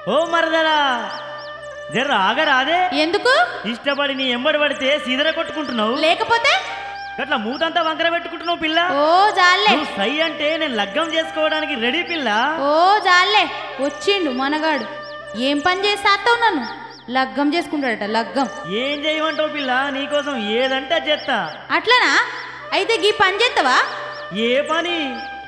ఓ మరదలా జర ఆగరాదే ఎందుకు ఇష్టపడి నీ ఎంబడి పడితే సీదర కొట్టుకుంటున్నావు లేకపోతే అట్లా మూతంతా వంకర పెట్టుకుంటున్నావు పిల్ల ఓ జాలే నువ్వు సై అంటే నేను లగ్గం చేసుకోవడానికి రెడీ పిల్ల ఓ జాలే వచ్చిండు మనగాడు ఏం పని చేస్తావు నన్ను లగ్గం చేసుకుంటాడట లగ్గం ఏం చేయమంటావు పిల్ల నీకోసం ఏదంటే అది చేస్తా అట్లనా అయితే గీ పని చేస్తావా ఏ పని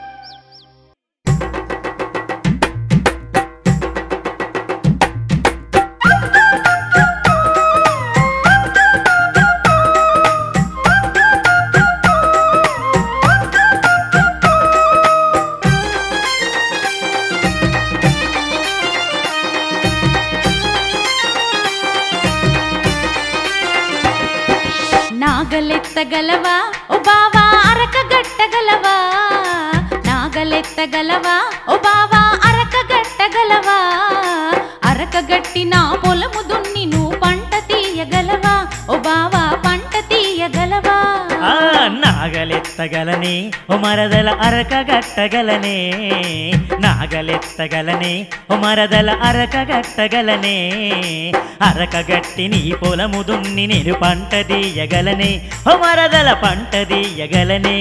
నాగలెత్తగలవా ఓ బావా అరక గట్టగలవా నాగలెత్తగలవా ఓ బావా అరక గట్టగలవా అరక గట్టి నా పొలము దున్ని నువ్వు పంట తీయగలవా ఓ బావా పంట తీయగలవా ఆ నాగలెత్తగలనే ఓ మరదల అరక గట్టగలనే నాగలెత్తగలనే ఓ మరదల అరక గట్టగలనే అరక గట్టి నీ పొలము దున్ని నేను పంట తీయగలనే ఓ మరదల పంట తీయగలనే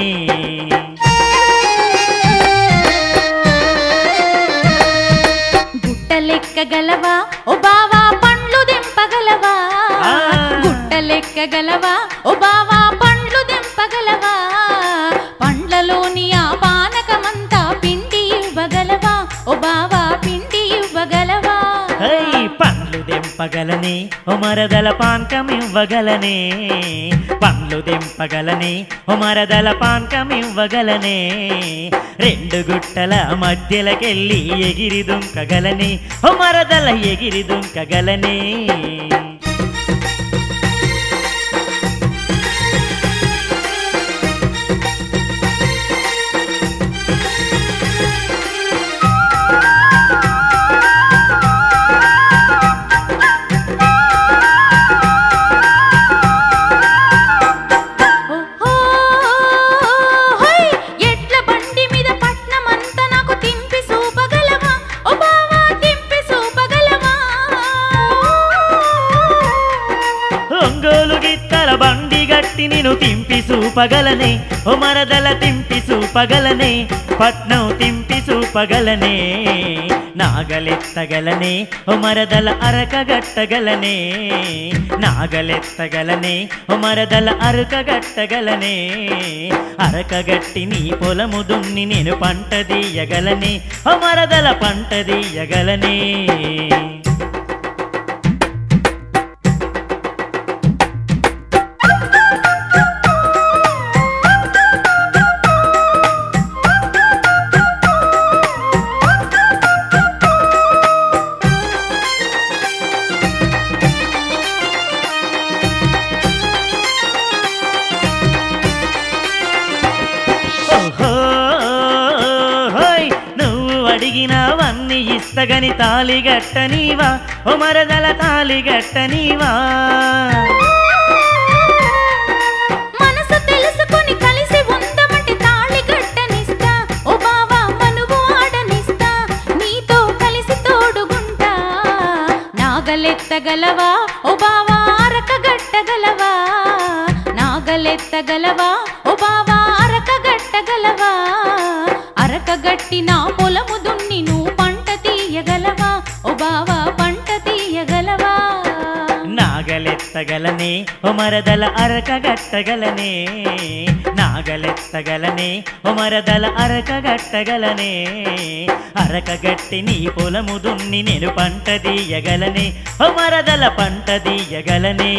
గుట్టలెక్కగలవా ఓ బావా పండ్లు దెంపగలవా ఆ. గుట్టలెక్కగలవా ఓ బావా పండ్లు దెంపగలవా పండ్లలోని ఆ పానకమంతా పిండి ఇవ్వగలవా ఓ బావా పిండి ఇవ్వగలవా హై పండ్లు దెంపగలనే ఓ మరదల పానకం ఇవ్వగలనే పండ్లు దెంపగలనే ఓ మరదల పానకం ఇవ్వగలనే రెండు గుట్టల మధ్యలకెళ్ళి ఎగిరి దుంకగలనే ఓ మరదల ఎగిరి దుంకగలనే ఓహో, హై, ఎడ్ల బండి మీద పట్నమంతా నాకు తింపి చూపగలవా ఓ బావా తింపి చూపగలవా ఒంగోలు గిత్తల బండి గట్టి నేను తింపి చూపగలనే ఓ మరదల తింపి చూపగలనే పట్నం తింపి చూపగలనే నాగలెత్తగలనే ఓ మరదల అరక గట్టగలనే నాగలెత్తగలనే ఓ మరదల అరక గట్టగలనే అరక గట్టి నీ పొలము దున్ని నేను పంట తీయగలనే ఓ మరదల పంట తీయగలనే ఓహో, హోయ్, నువ్వు అడిగినవన్నీ ఇస్తగని తాలి గట్టనీవా ఓ మరదల తాలి గట్టనీవా మనసు తెలుసుకొని కలిసి ఉందమంటే తాళి కట్టనిస్తా ఓ బావా మనువు ఆడనిస్తా నీతో కలిసి తోడుగుంటా నాగలెత్తగలవా ఓ బావా అరక గట్టగలవా నాగలెత్తగలవా ఓ బావా అరక గట్టగలవా అరక గట్టి నా పొలము దున్ని నువ్వు పంట తీయగలవా ఓ బావా పంట తీయగలవా నాగలెత్తగలనే ఓ మరదల అరక గట్టగలనే నాగలెత్తగలనే ఓ మరదల అరక గట్టగలనే అరక గట్టి నీ పొలము దున్ని నేను పంట తీయగలనే ఓ మరదల పంట తీయగలనే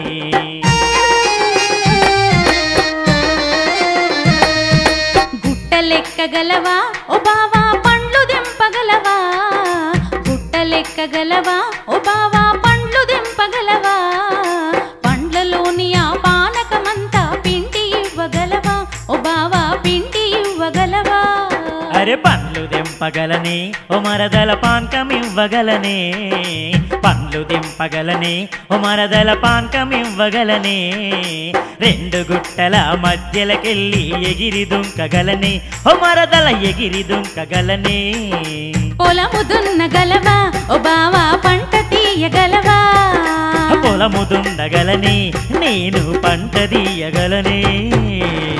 గుట్టలెక్కగలవా ఓ బావా పండ్లు దెంపగలవా గుట్టలెక్కగలవా ఓ బావా పండ్లు దెంపగలవా పండ్లలోని ఆ పానకమంతా పిండి ఇవ్వగలవా ఓ బావా పిండి ఇవ్వగలవా అరే పండ్లు దింపగలనే ఓ మరదల పానకం ఇవ్వగలనే పండ్లు దింపగలనే ఓ మరదల పానకం ఇవ్వగలనే రెండు గుట్టల మధ్యలకెళ్ళి ఎగిరి దుంకగలనే ఓ మరదల ఎగిరి దుంకగలనే పొలము దున్నగలవా ఓ బావా పంట తీయగలవా పొలము దుండగలనే నేను పంట తీయగలనే